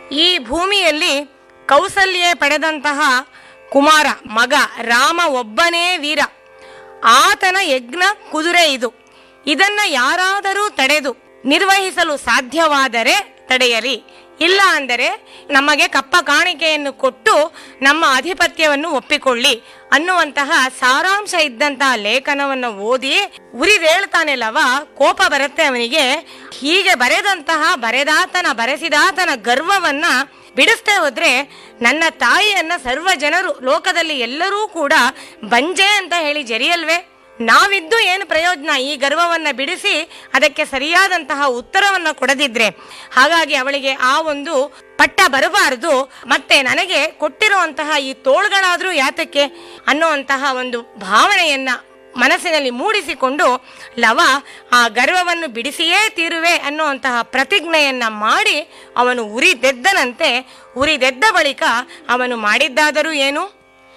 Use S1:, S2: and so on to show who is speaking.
S1: ಈ ಭೂಮಿಯಲ್ಲಿ ಕೌಸಲ್ಯೆ ಪಡೆದಂತಹ ಕುಮಾರ ಮಗ ರಾಮ ಒಬ್ಬನೇ ವೀರ ಆತನ ಯಜ್ಞ ಕುದುರೆ ಇದು ಇದನ್ನ ಯಾರಾದರೂ ತಡೆದು ನಿರ್ವಹಿಸಲು ಸಾಧ್ಯವಾದರೆ ತಡೆಯಲಿ ಇಲ್ಲ ಅಂದರೆ ನಮಗೆ ಕಪ್ಪ ಕಾಣಿಕೆಯನ್ನು ಕೊಟ್ಟು ನಮ್ಮ ಆಧಿಪತ್ಯವನ್ನು ಒಪ್ಪಿಕೊಳ್ಳಿ ಅನ್ನುವಂತಹ ಸಾರಾಂಶ ಇದ್ದಂತಹ ಲೇಖನವನ್ನು ಓದಿ ಉರಿದೇಳ್ತಾನೆ ಲವ ಕೋಪ ಬರುತ್ತೆ ಅವನಿಗೆ ಹೀಗೆ ಬರೆದಂತಹ ಬರೆದಾತನ ಬರೆಸಿದಾತನ ಗರ್ವವನ್ನ ಬಿಡಿಸ್ತೇ ಹೋದ್ರೆ ನನ್ನ ತಾಯಿಯನ್ನ ಸರ್ವ ಜನರು ಲೋಕದಲ್ಲಿ ಎಲ್ಲರೂ ಕೂಡ ಬಂಜೆ ಅಂತ ಹೇಳಿ ಜರಿಯಲ್ವೇ ನಾವಿದ್ದು ಏನು ಪ್ರಯೋಜನ ಈ ಗರ್ವವನ್ನ ಬಿಡಿಸಿ ಅದಕ್ಕೆ ಸರಿಯಾದಂತಹ ಉತ್ತರವನ್ನ ಕೊಡದಿದ್ರೆ ಹಾಗಾಗಿ ಅವಳಿಗೆ ಆ ಒಂದು ಪಟ್ಟ ಬರಬಾರದು ಮತ್ತೆ ನನಗೆ ಕೊಟ್ಟಿರುವಂತಹ ಈ ತೋಳ್ಗಳಾದ್ರೂ ಯಾತಕ್ಕೆ ಅನ್ನುವಂತಹ ಒಂದು ಭಾವನೆಯನ್ನ ಮನಸ್ಸಿನಲ್ಲಿ ಮೂಡಿಸಿಕೊಂಡು ಲವ ಆ ಗರ್ವವನ್ನು ಬಿಡಿಸಿಯೇ ತೀರುವೆ ಅನ್ನುವಂತಹ ಪ್ರತಿಜ್ಞೆಯನ್ನ ಮಾಡಿ ಅವನು ಉರಿದೆದ್ದನಂತೆ ಉರಿದೆದ್ದ ಬಳಿಕ ಅವನು ಮಾಡಿದ್ದಾದರೂ ಏನು